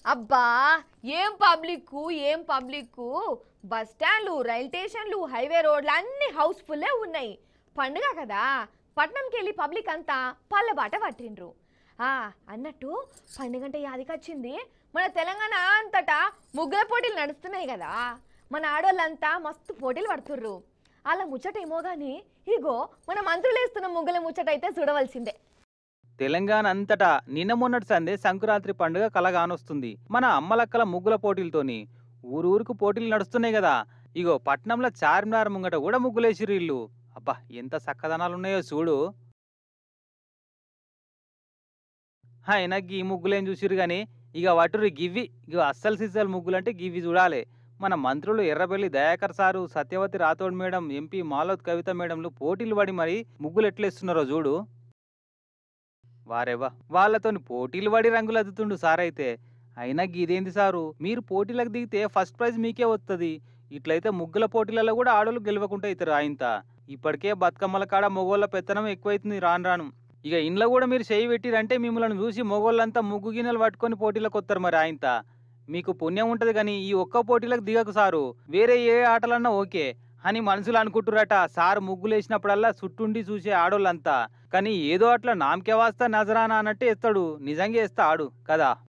అబ్బా ఏం పబ్లిక్ ఏం పబ్లిక్ బస్ స్టాండ్లు రైల్ స్టేషన్లు హైవే రోడ్లు అన్ని హౌస్ఫుల్లే ఉన్నాయి పండుగ కదా పట్నంకి వెళ్ళి పబ్లిక్ అంతా పళ్ళ బాట పట్టిండ్రు ఆ, అన్నట్టు పండుగ అంటే యాదికొచ్చింది మన తెలంగాణ అంతటా ముగ్గుల పోటీలు నడుస్తున్నాయి కదా మన ఆడోళ్ళంతా మస్తు పోటీలు పడుతుర్రు అలా ముచ్చట ఏమో కానీ ఇగో మన మంత్రులు వేస్తున్న ముగ్గుల ముచ్చట అయితే చూడవలసిందే తెలంగాణ అంతటా నిన్న మొన్నటి సందే సంక్రాంతి పండుగ కలగానొస్తుంది మన అమ్మలక్కల ముగ్గుల పోటీలతోని ఊరూరుకు పోటీలు నడుస్తున్నాయి కదా ఇగో పట్నంలో చార్మినార్ ముంగట కూడా ముగ్గులేసిర్రు ఇల్లు అబ్బా ఎంత చక్కదనాలు ఉన్నాయో చూడు అయినా గీ ముగ్గులేం చూసిరు గాని ఇక వటురు గివ్వి ఇక అస్సలు సిస్సలు ముగ్గులు అంటే గివ్వి చూడాలి మన మంత్రులు Errabelli Dayakar sir Satyavathi Rathod madam MP Maloth Kavitha మేడంలు పోటీలు పడి మరి ముగ్గులు ఎట్లేస్తున్నారో చూడు వారేవా వాళ్ళతోని పోటీలు పడి రంగులు అద్దుతుండు సార్ అయితే అయినా ఇదేంది సారు మీరు పోటీలకు దిగితే ఫస్ట్ ప్రైజ్ మీకే వస్తుంది ఇట్లయితే ముగ్గుల పోటీలలో కూడా ఆడోళ్ళు గెలవకుండా అవుతారు ఆయంత ఇప్పటికే బతుకమ్మల కాడ మొగోళ్ళ పెత్తనం ఎక్కువైతుంది రాను రాను ఇక ఇంట్లో కూడా మీరు చేయి పెట్టిరంటే మిమ్మల్ని చూసి మొగోళ్ళంతా ముగ్గు గిన్నెలు పట్టుకొని పోటీలకు వస్తారు మరి ఆయంత మీకు పుణ్యం ఉంటది కానీ ఈ ఒక్క పోటీలకు దిగకు సారు వేరే ఏ ఆటలన్నా ఓకే అని మనుషులు అనుకుంటురట సార్ ముగ్గులు వేసినప్పుడల్లా చుట్టుండి చూసే ఆడోళ్ళంతా కానీ ఏదో అట్లా నామకే వాస్తా నజరానా అన్నట్టు వేస్తాడు నిజంగా వేస్తా ఆడు కదా